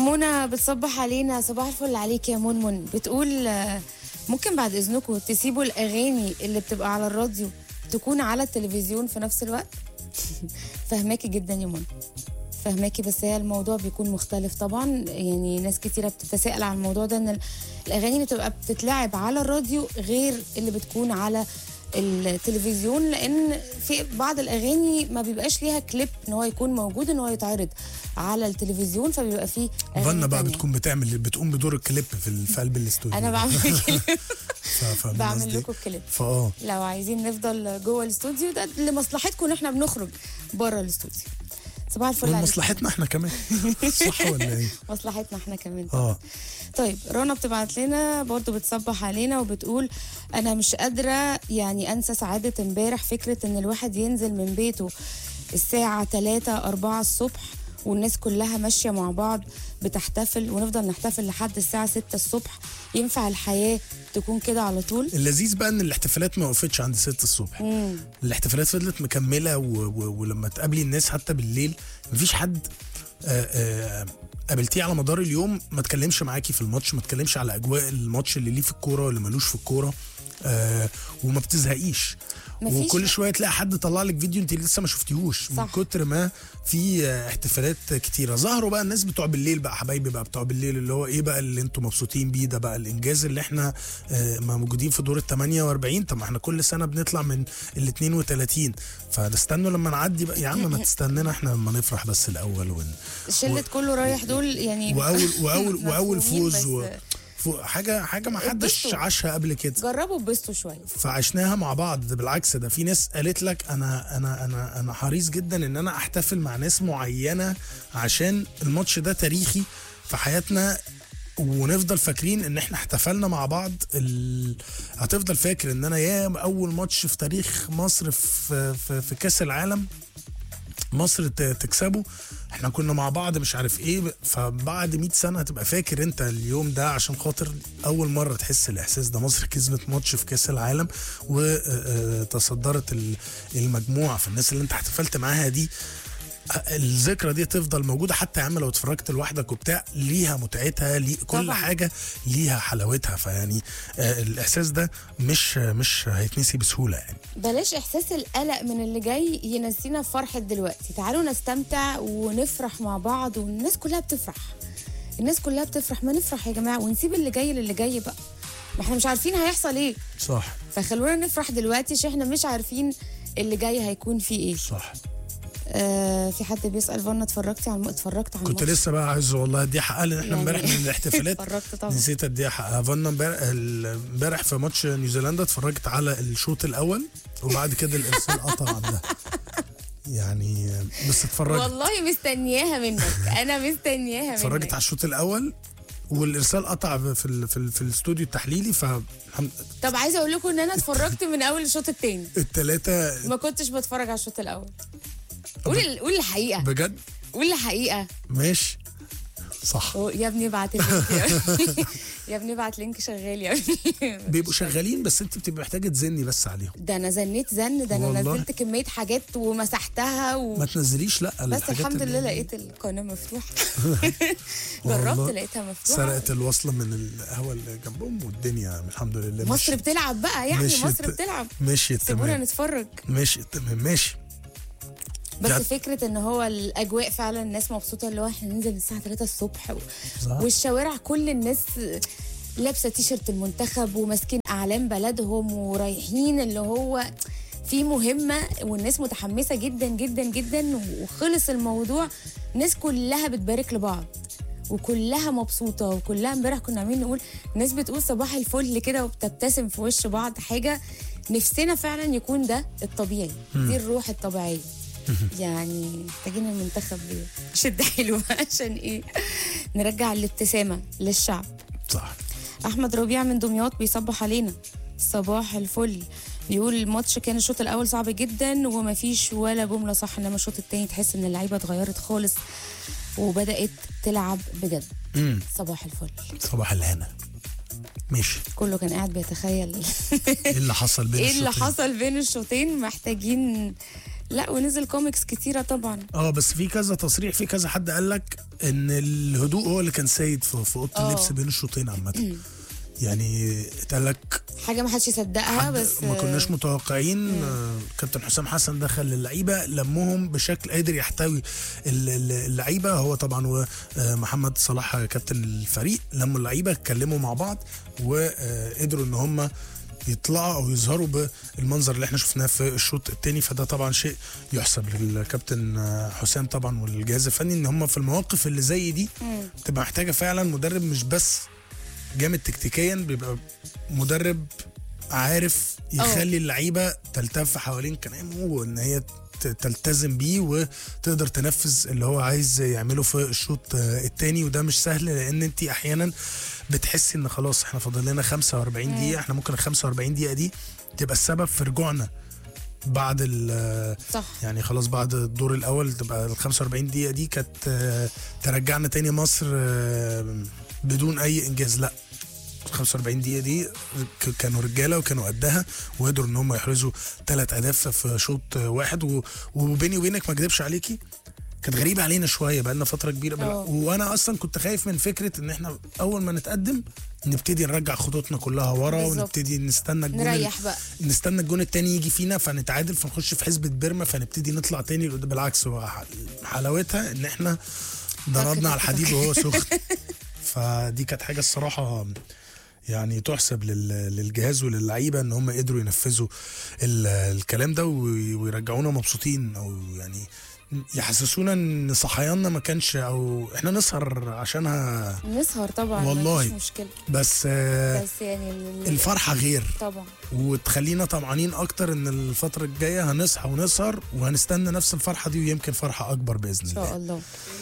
منى بتصبح علينا صباح الفل عليك يا منمن بتقول آه، ممكن بعد اذنكم تسيبوا الاغاني اللي بتبقى على الراديو تكون على التلفزيون في نفس الوقت فهماكي جدا يا منى فهماكي بس هي الموضوع بيكون مختلف طبعا يعني ناس كتيره بتتساءل عن الموضوع ده ان ال- الاغاني اللي بتبقى بتتلعب على الراديو غير اللي بتكون على التلفزيون لان في بعض الاغاني ما بيبقاش ليها كليب ان هو يكون موجود ان هو يتعرض على التلفزيون فبيبقى فيه أغاني فانا بقى تانية. بتكون بتعمل بتقوم بدور الكليب في, ال- في قلب الاستوديو انا بعمل كليب ف- فاهم بعمل قصدي؟ لكم كليب فاه لو عايزين نفضل جوه الاستوديو ده لمصلحتكم ان احنا بنخرج بره الاستوديو صباح الفل عليكم. ومصلحتنا احنا كمان صح ولا ايه؟ مصلحتنا احنا كمان اه طيب رنا بتبعت لنا برضو بتصبح علينا وبتقول انا مش قادره يعني انسى سعاده امبارح فكره ان الواحد ينزل من بيته الساعه 3 4 الصبح والناس كلها ماشيه مع بعض بتحتفل ونفضل نحتفل لحد الساعه 6 الصبح ينفع الحياه تكون كده على طول اللذيذ بقى ان الاحتفالات ما وقفتش عند 6 الصبح مم. الاحتفالات فضلت مكمله و... و... ولما تقابلي الناس حتى بالليل مفيش حد آه، آه، قابلتيه على مدار اليوم ما تكلمش معاكي في الماتش ما تكلمش على اجواء الماتش اللي ليه في الكوره واللي ملوش في الكوره آه، وما بتزهقيش مفيش- وكل شويه تلاقي حد طلع لك فيديو انت لسه ما شفتيهوش من صح. كتر ما في آه، احتفالات كتيره ظهروا بقى الناس بتوع بالليل بقى حبايبي بقى بتوع بالليل اللي هو ايه بقى اللي انتم مبسوطين بيه ده بقى الانجاز اللي احنا آه، ما موجودين في دور ال 48 طب ما احنا كل سنه بنطلع من ال 32 فنستنوا لما نعدي بقى يا عم ما تستنانا احنا لما نفرح بس الاول ون شلة كله رايح دول يعني واول واول واول مفهومين فوز و... بس فو- حاجه حاجه ما حدش اتبسطوا. عاشها قبل كده جربوا اتبسطوا شويه فعشناها مع بعض ده بالعكس ده في ناس قالت لك انا انا انا انا حريص جدا ان انا احتفل مع ناس معينه عشان الماتش ده تاريخي في حياتنا ونفضل فاكرين ان احنا احتفلنا مع بعض ال... هتفضل فاكر ان انا يا اول ماتش في تاريخ مصر في في, في كاس العالم مصر ت- تكسبه احنا كنا مع بعض مش عارف ايه فبعد 100 سنه هتبقى فاكر انت اليوم ده عشان خاطر اول مره تحس الاحساس ده مصر كسبت ماتش في كاس العالم وتصدرت المجموعه فالناس اللي انت احتفلت معاها دي الذكرى دي تفضل موجوده حتى يا عم لو اتفرجت لوحدك وبتاع ليها متعتها لي كل طبعاً. حاجه ليها حلاوتها فيعني آه، الاحساس ده مش مش هيتنسي بسهوله يعني بلاش احساس القلق من اللي جاي ينسينا في فرحه دلوقتي تعالوا نستمتع ونفرح مع بعض والناس كلها بتفرح الناس كلها بتفرح ما نفرح يا جماعه ونسيب اللي جاي للي جاي بقى ما احنا مش عارفين هيحصل ايه صح فخلونا نفرح دلوقتي عشان احنا مش عارفين اللي جاي هيكون فيه ايه صح آه في حد بيسال فانا اتفرجتي على الم... اتفرجت على كنت الماتش. لسه بقى عايز والله اديها حقها لان احنا يعني- امبارح من الاحتفالات اتفرجت طبعا نسيت اديها حقها فانا امبارح امبارح في ماتش نيوزيلندا اتفرجت على الشوط الاول وبعد كده الارسال قطع عندها يعني بس اتفرجت والله مستنياها منك انا مستنياها منك اتفرجت على الشوط الاول والارسال قطع في ال في, ال في الاستوديو التحليلي ف طب عايزه اقول لكم ان انا اتفرجت من اول الشوط التاني الثلاثه ما كنتش بتفرج على الشوط الاول قول ال- قول الحقيقه بجد قول الحقيقه ماشي صح هو- يا ابني ابعت اللينك يا ابني. يا ابني ابعت لينك شغال يا ابني بيبقوا شغالين بس انت بتبقى محتاجه تزني بس عليهم ده انا زنيت زن ده انا والله. نزلت كميه حاجات ومسحتها و... ما تنزليش لا بس الحاجات الحمد اللي- لله لقيت القناه مفتوحه والله. جربت لقيتها مفتوحه سرقت الوصله من القهوه اللي جنبهم والدنيا الحمد لله مصر مشيت. بتلعب بقى يعني مشيت. مصر بتلعب مشيت سيبونا تمام نتفرج ماشي تمام ماشي بس جد. فكره ان هو الاجواء فعلا الناس مبسوطه اللي هو احنا ننزل الساعه 3 الصبح و... صح. والشوارع كل الناس لابسه تيشرت المنتخب وماسكين اعلام بلدهم ورايحين اللي هو في مهمه والناس متحمسه جدا جدا جدا وخلص الموضوع الناس كلها بتبارك لبعض وكلها مبسوطه وكلها امبارح كنا عاملين نقول الناس بتقول صباح الفل كده وبتبتسم في وش بعض حاجه نفسنا فعلا يكون ده الطبيعي دي الروح الطبيعيه يعني محتاجين المنتخب يشد حلو عشان ايه نرجع الابتسامه للشعب صح احمد ربيع من دمياط بيصبح علينا صباح الفل بيقول الماتش كان الشوط الاول صعب جدا وما فيش ولا جمله صح انما الشوط الثاني تحس ان اللعيبه اتغيرت خالص وبدات تلعب بجد امم صباح الفل صباح الهنا ماشي كله كان قاعد بيتخيل ايه اللي حصل بين ايه اللي الشوطين؟ حصل بين الشوطين محتاجين لا ونزل كوميكس كتيره طبعا اه بس في كذا تصريح في كذا حد قال لك ان الهدوء هو اللي كان سيد في, في اوضه آه. اللبس بين الشوطين عامه يعني اتقال لك حاجه ما حدش يصدقها حد بس ما كناش متوقعين آه، كابتن حسام حسن دخل اللعيبه لمهم بشكل قادر يحتوي ال- ال- اللعيبه هو طبعا ومحمد صلاح كابتن الفريق لموا اللعيبه اتكلموا مع بعض وقدروا ان هم يطلعوا او يظهروا بالمنظر اللي احنا شفناه في الشوط الثاني فده طبعا شيء يحسب للكابتن آه، حسام طبعا والجهاز الفني ان هم في المواقف اللي زي دي بتبقى محتاجه فعلا مدرب مش بس جامد تكتيكيا بيبقى مدرب عارف يخلي اللعيبه تلتف حوالين كلامه وان هي ت- تلتزم بيه وتقدر تنفذ اللي هو عايز يعمله في الشوط آه، التاني وده مش سهل لان انت احيانا بتحسي ان خلاص احنا فاضل لنا 45 دقيقه احنا ممكن ال 45 دقيقه دي تبقى السبب في رجوعنا بعد ال صح يعني خلاص بعد الدور الاول تبقى ال 45 دقيقه دي كانت آه، ترجعنا تاني مصر آه، بدون اي انجاز لا ال 45 دقيقه دي ك- كانوا رجاله وكانوا قدها وقدروا ان هم يحرزوا ثلاث اهداف في شوط آه، واحد و- وبيني وبينك ما اكذبش عليكي كانت غريبه علينا شويه بقى لنا فتره كبيره بل- اه. وانا اصلا كنت خايف من فكره ان احنا اول ما نتقدم نبتدي نرجع خطوطنا كلها ورا بالظبط. ونبتدي نستنى الجون ال- نريح بقى نستنى الجون التاني يجي فينا فنتعادل فنخش في حسبة بيرما فنبتدي نطلع تاني لقدام. بالعكس هو ح- حلاوتها ان احنا ضربنا على الحديد وهو سخن فدي كانت حاجه الصراحه يعني تحسب لل- للجهاز وللعيبه ان هم قدروا ينفذوا ال- الكلام ده وي- ويرجعونا مبسوطين او يعني يحسسونا ان صحياننا ما كانش او احنا نسهر عشانها نسهر طبعا والله. مفيش مشكله بس آه، بس يعني ال- الفرحه غير طبعا وتخلينا طمعانين اكتر ان الفتره الجايه هنصحى ونسهر وهنستنى نفس الفرحه دي ويمكن فرحه اكبر باذن ان شاء الله الله